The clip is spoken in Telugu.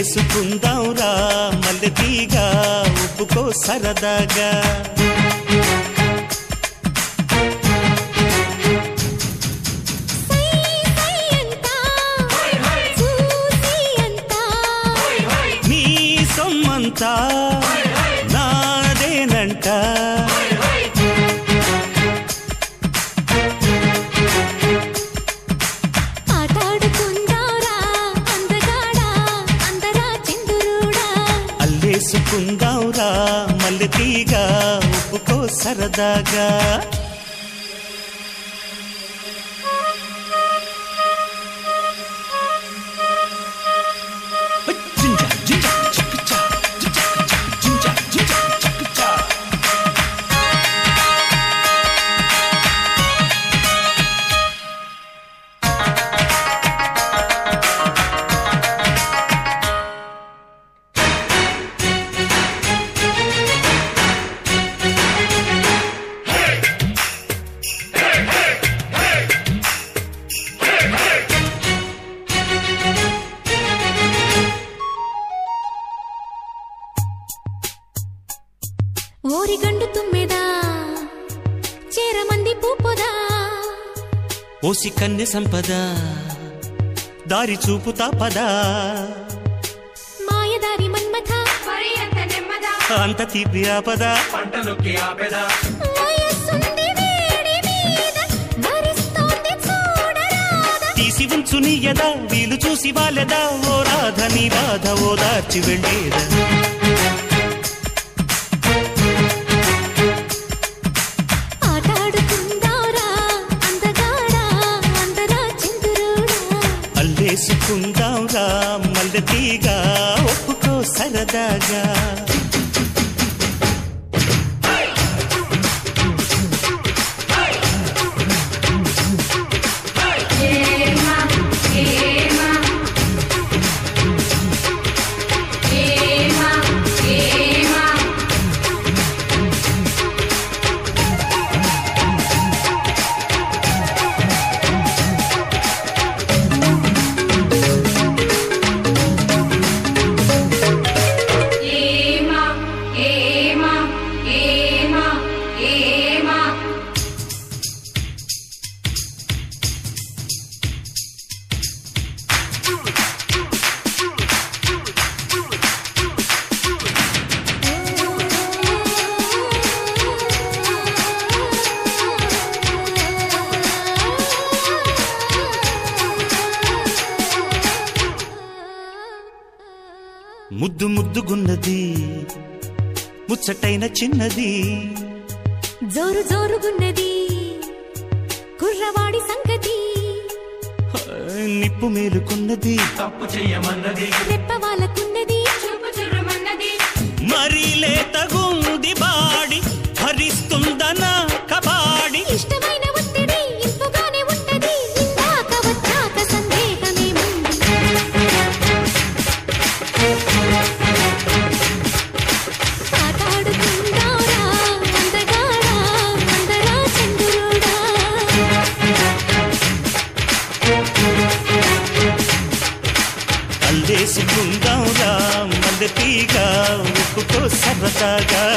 అల్లేసుకుందాంరా మల్లె తీగ ఒప్పుకో సరదాగా సై సై అంటా చూసి అంటా నీ సొమ్మంతా నాదేనంట ఆటాడుకుందారా అందగాడా అందరా చిందురుడా అల్లేసుకుందాంరా మల్లె తీగ ఒప్పుకో సరదాగా ఓరిగండు తుమ్మెదా చేరమంది పూపొదా ఓసి కన్నె సంపద దారి చూపుతా పదా మాయదారి మన్మథ అంత తీపి ఆపద వయస్సుంది వేడి మీద భరిస్తోంది చూడరాదా తీసి ఉంచు నీయదా వీలు చూసి వాలెదా ఓ రాధ నీ బాధ ఓ దార్చి వెళ్ళేదా ఆటాడుకుందారా అందగాడా అందరా చిందురుడా అల్లేసుకుందాంరా మల్లె తీగ ఒప్పుకో సరదాగా ఏమా ఏమా ఏమా ఏమా ముద్దు ముద్దుగున్నది ముచ్చటైన చిన్నది జోరు జోరుగున్నది కుర్రవాడి సంగతి నిప్పు మేలుకున్నది రెప్ప వాళ్ళకున్నది చూపు చురుమన్నది మరీ లేతగుంది బాడి భరిస్తుందన కబాడి ఇష్టమైన ఒత్తిడి ఇంపుగానే ఉంటది ఇందాక వచ్చాక సందేహమేముంది ఆటాడుకుందారా అందగాడా అందరా చంద్రుడా అల్లేసుకుందాంరా మల్లె తీగ ఒప్పుకో సరదాగా